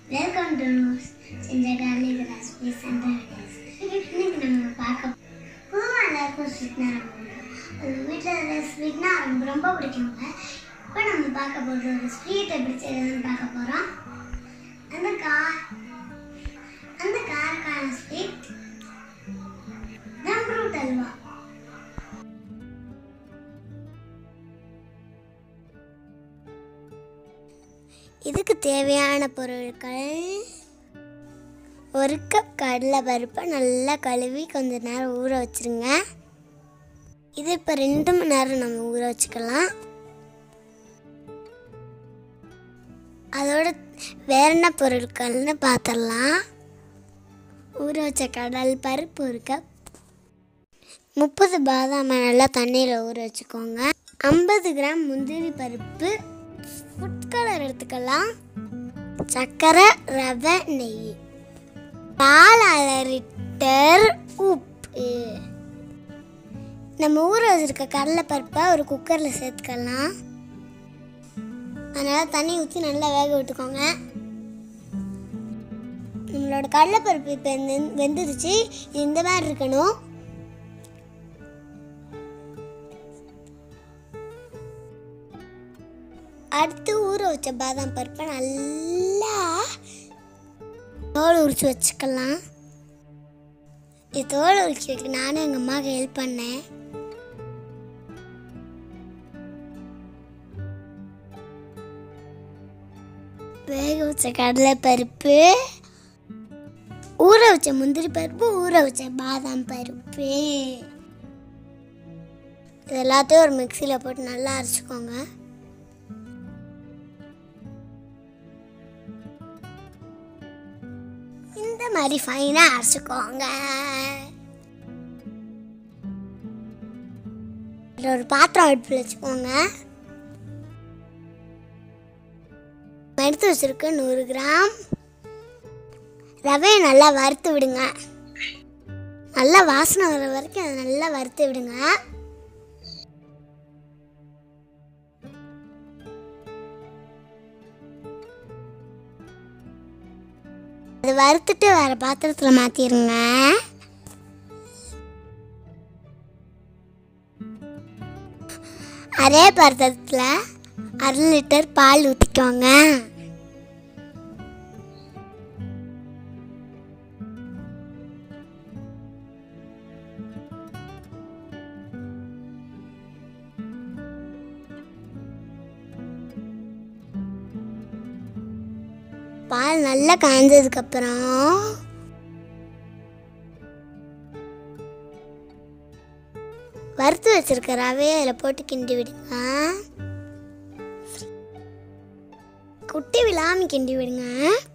welcome to செஞ்ச காலி recipes and இன்னைக்கு நம்ம பார்க்க பொதுவாக எல்லாருக்கும் ஸ்வீட்னா ரொம்ப வீட்டில் ஸ்வீட்னா ரொம்ப ரொம்ப பிடிக்குங்க இப்போ நம்ம பார்க்க போகிறது ஒரு ஸ்வீட் எப்படி செய்யறதுன்னு பார்க்க போகிறோம் அந்த கா அந்த காரக்கான ஸ்வீட் நம்ரூட் அல்வா இதுக்கு தேவையான பொருட்கள் ஒரு கப் கடலை பருப்பை நல்லா கழுவி கொஞ்ச நேரம் ஊற வச்சிருங்க இது இப்போ ரெண்டு மணி நேரம் நம்ம ஊற வச்சுக்கலாம் அதோட வேற என்ன பொருட்கள்னு பார்த்துடலாம் ஊற வச்ச கடல் பருப்பு ஒரு கப் முப்பது பாதாமை நல்லா தண்ணியில் ஊற வச்சுக்கோங்க ஐம்பது கிராம் முந்திரி பருப்பு ஃபுட் கலர் எடுத்துக்கலாம் சர்க்கரை ரவை நெய் நாலு அரை லிட்டர் உப்பு நம்ம ஊற வச்சிருக்க கடலைப்பருப்பை ஒரு குக்கரில் சேர்த்துக்கலாம் அதனால் தண்ணி ஊற்றி நல்லா வேக விட்டுக்கோங்க நம்மளோட கடலைப்பருப்பு இப்போ வெந்துருச்சு இந்த மாதிரி இருக்கணும் அடுத்து ஊற வச்ச பாதாம் பருப்பை நல்லா தோல் உரிச்சு வச்சுக்கலாம் இது தோல் உரிச்சு வைக்க நானும் எங்கள் அம்மாவுக்கு ஹெல்ப் பண்ணேன் வேக வச்ச கடலை பருப்பு ஊற வச்ச முந்திரி பருப்பு ஊற வச்ச பாதாம் பருப்பு இது எல்லாத்தையும் ஒரு மிக்சியில் போட்டு நல்லா அரைச்சிக்கோங்க இந்த மாதிரி ஃபைனாக அரைச்சிக்கோங்க இதுல ஒரு பாத்திரம் அடுப்பில் வச்சுக்கோங்க எடுத்து வச்சிருக்க நூறு கிராம் ரவையை நல்லா வறுத்து விடுங்க நல்லா வாசனை வர வரைக்கும் அதை நல்லா வறுத்து விடுங்க அது வறுத்துட்டு வேற பாத்திரத்தில் மாற்றிடுங்க அதே பாத்திரத்தில் அரை லிட்டர் பால் ஊற்றிக்கோங்க பால் நல்லா காய்ஞ்சதுக்கப்புறம் வறுத்து வச்சிருக்க ரவையை அதில் போட்டு கிண்டி விடுங்க குட்டி விழாம கிண்டி விடுங்க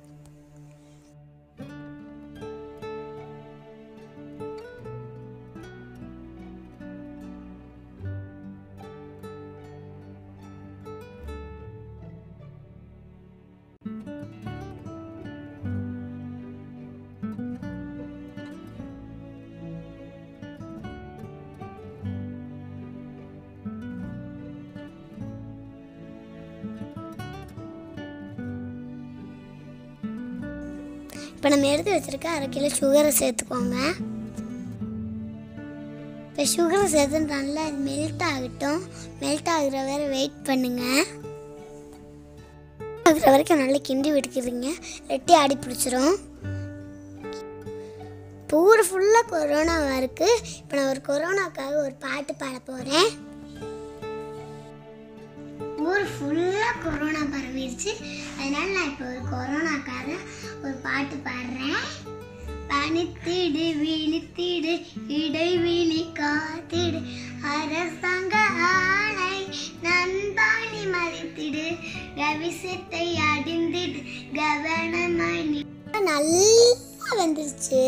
இப்போ நம்ம எடுத்து வச்சிருக்க அரை கிலோ சுகரை சேர்த்துக்கோங்க இப்போ சுகரை சேர்த்து நல்லா மெல்ட் ஆகட்டும் மெல்ட் ஆகுற வரை வெயிட் பண்ணுங்க ஆகுற வரைக்கும் நல்லா கிண்டி விட்டுக்கிறீங்க ரெட்டி ஆடி பிடிச்சிரும் இப்போ ஊர் ஃபுல்லாக கொரோனாவாக இருக்குது இப்போ நான் ஒரு கொரோனாக்காக ஒரு பாட்டு பாட போகிறேன் ஊர் ஃபுல்லாக கொரோனா பரவிடுச்சு அதனால நான் இப்போ ஒரு கொரோனாக்காக ஒரு பாட்டு பாடுறேன் பனித்திடு விழித்திடு இடைவெளி காத்திடு அரசாங்க ஆணை நண்பாணி மதித்திடு ரவிசத்தை அடிந்திடு கவனமாய் நீ நல்லா வந்துருச்சு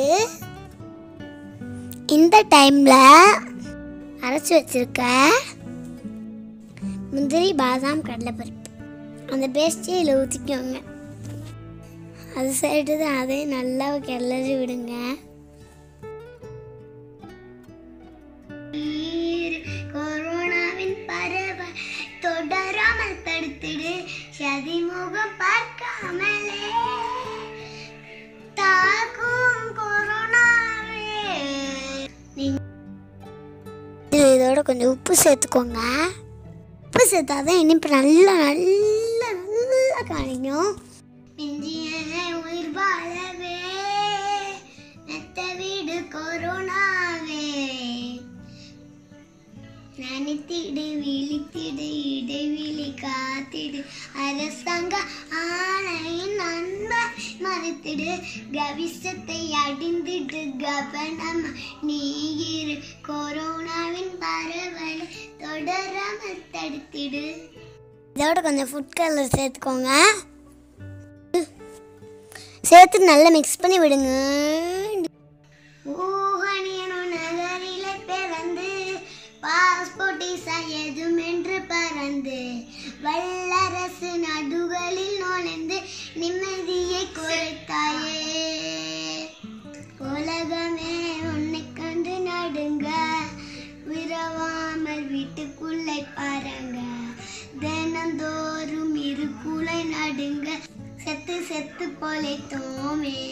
இந்த டைம்ல அரைச்சி வச்சிருக்க முந்திரி பாதாம் கடலைப்பருப்பு அந்த பேஸ்டே இதில் ஊற்றிக்கோங்க அது சைடு தான் அதையும் நல்லா கிளறி விடுங்க கொரோனாவின் பரவ தொடராமல் தடுத்திடு சதிமுகம் பார்க்காமலே கொஞ்சம் உப்பு சேர்த்துக்கோங்க உப்பு சேர்த்தா தான் இனிப்பு நல்லா நல்லா நல்லா காணிக்கும் உயிர் வாழவே மெத்த வீடு கொரோனாவே நினைத்திடு விழித்திடு இடைவெளி காத்திடு அரசாங்க ஆணையின் அன்பை மறுத்திடு கவிசத்தை அடிந்திடு கவனம் நீர் கொரோனாவின் பரவலை தொடராமல் தடுத்திடு இதோட கொஞ்சம் ஃபுட் கலர் சேர்த்துக்கோங்க சேர்த்து நல்லா மிக்ஸ் பண்ணி விடுங்க ஊகனியனும் நகரிலே பிறந்து பாஸ்போர்ட் எதும் என்று பறந்து வல்லரசு நடுகளில் நுழைந்து நிம்மதியை குறைத்தாயே உலகமே உன்னை கண்டு நடுங்க விரவாமல் வீட்டுக்குள்ளே பாருங்க தினந்தோறும் இருக்குலை நடுங்க செத்து செத்து பொழைத்தோமே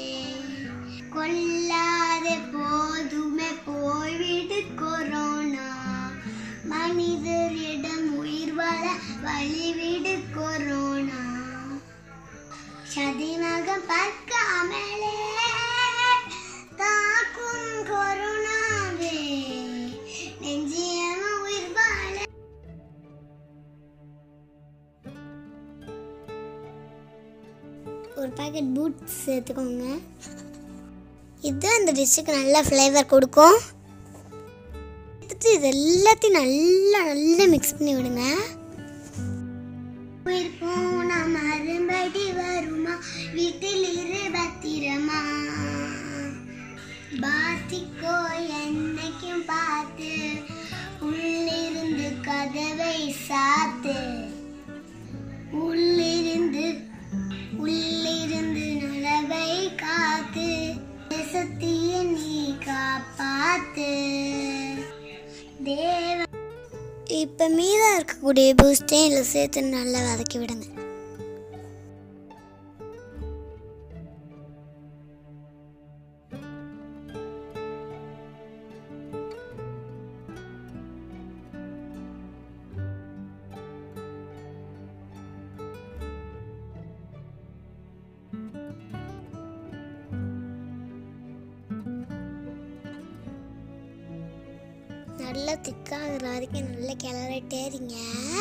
கொல்லாத போதுமே போய்விடு கொரோனா மனிதரிடம் உயிர் வாழ வழிவிடு கொரோனா சதிமகம் பார்க்காமலே தாக்கும் கொரோனாவே நெஞ்சியம உயிர் வாழ ஒரு பாக்கெட் பூட்ஸ் சேர்த்துக்கோங்க இது அந்த டிஷ்ஷுக்கு நல்ல ஃப்ளேவர் கொடுக்கும் எடுத்துட்டு இது எல்லாத்தையும் நல்லா நல்லா மிக்ஸ் பண்ணி விடுங்க உயிர் போனா மறுபடி வருமா வீட்டில் இரு பத்திரமா பாத்திக்கோ என்னைக்கும் பார்த்து உள்ளிருந்து கதவை சாத்து உள்ளிருந்து உள்ளிருந்து நலவை காத்து தேசத்தைய நீ காப்பாத்து தேவ இப்போ மீதம் இருக்கக்கூடிய பூஸ்டையும் இதில் சேர்த்து நல்லா வதக்கி விடுங்க நல்லா திக்காகிற வரைக்கும் நல்லா கிளறிட்டே இருங்க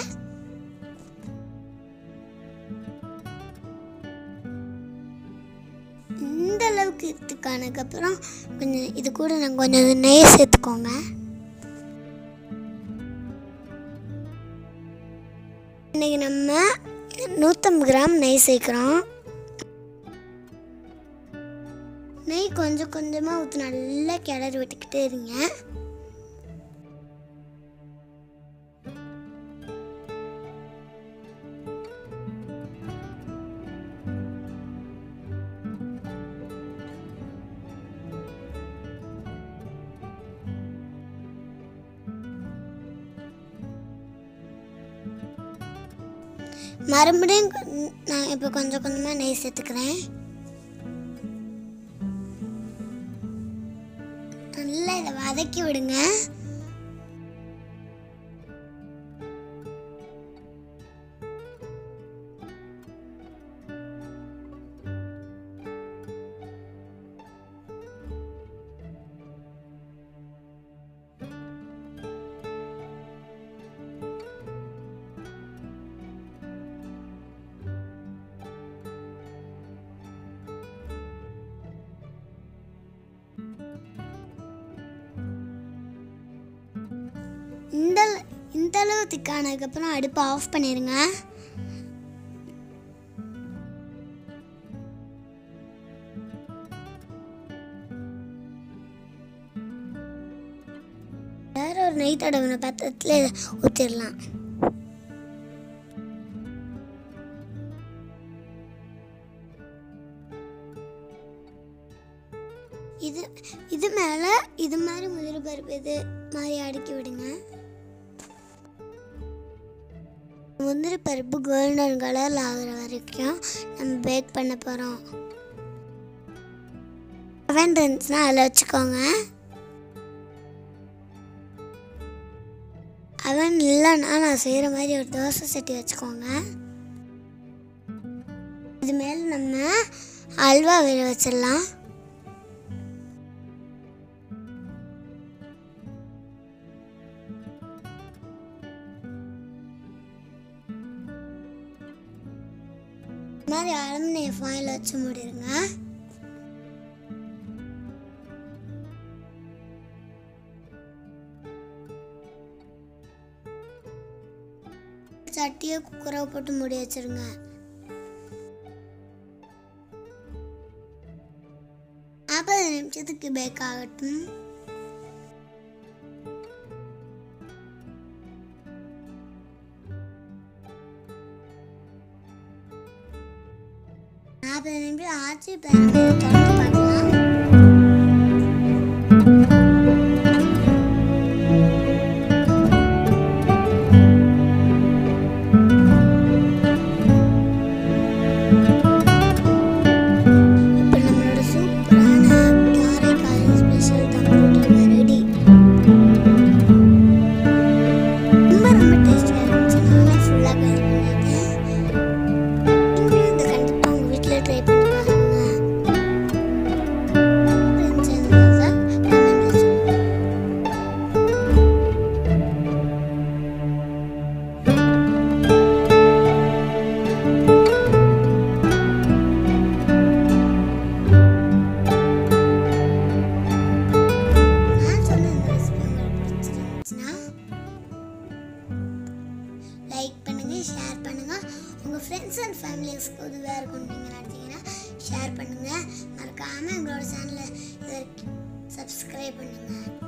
இந்த அளவுக்கு திக்கானதுக்கப்புறம் கொஞ்சம் இது கூட நாங்கள் கொஞ்சம் நெய் சேர்த்துக்கோங்க இன்னைக்கு நம்ம நூற்றம்பது கிராம் நெய் சேர்க்குறோம் நெய் கொஞ்சம் கொஞ்சமாக ஊற்றி நல்லா கிளறி விட்டுக்கிட்டே இருங்க மறுபடியும் கொ- நான் இப்போ கொஞ்சம் கொஞ்சமாக நெய் சேர்த்துக்கிறேன் நல்லா இதை வதக்கி விடுங்க இந்த அள- இந்த அளவு திக்கானதுக்கப்புறம் அடுப்பை ஆஃப் பண்ணிடுங்க வேற ஒரு நெய் தடவின பாத்திரத்தில் ஊற்றிடலாம் இது இது மேலே இது மாதிரி முதிரி பருப்பு இது மாதிரி அடுக்கி விடுங்க முந்திரி பருப்பு கோல்டன் கலரில் ஆகுற வரைக்கும் நம்ம பேக் பண்ண போகிறோம் அவன் இருந்துச்சுன்னா அதில் வச்சுக்கோங்க அவன் இல்லைன்னா நான் செய்கிற மாதிரி ஒரு தோசை சட்டி வச்சுக்கோங்க இது மேலே நம்ம அல்வா வேக வச்சிடலாம் இந்த மாதிரி அலுமினிய ஃபாயில் வச்சு மூடிடுங்க சட்டியை குக்கரை போட்டு மூடி வச்சிருங்க நாற்பது நிமிஷத்துக்கு பேக் ஆகட்டும் நாற்பது நிமிஷம் ஆச்சு இப்போ நம்ம இதை திறந்து பார்க்கலாம் இப்போ நம்மளோட சூப்பரான காரைக்கால் ஸ்பெஷல் தம்பூரி ரெடி ரொம்ப ரொம்ப டேஸ்டியாக இருந்துச்சு நானே ஃபுல்லாக ட்ரை பண்ணிட்டேன் நீங்களும் இதை கண்டிப்பாக உங்கள் வீட்டில் ட்ரை பண்ணி பாருங்க இருந்துச்சுன்னா கமெண்ட்ல சொல்லுங்க நான் சொன்ன இந்த ரெசிபி உங்களுக்கு பிடிச்சிருந்துச்சுன்னா லைக் பண்ணுங்க ஷேர் பண்ணுங்க உங்க ஃப்ரெண்ட்ஸ் அண்ட் ஃபேமிலிஸ்க்கு உதவியாக இருக்கும் நீங்கள் நினச்சிங்கன்னா ஷேர் பண்ணுங்க மறக்காம எங்களோட சேனலை சப்ஸ்கிரைப் பண்ணுங்க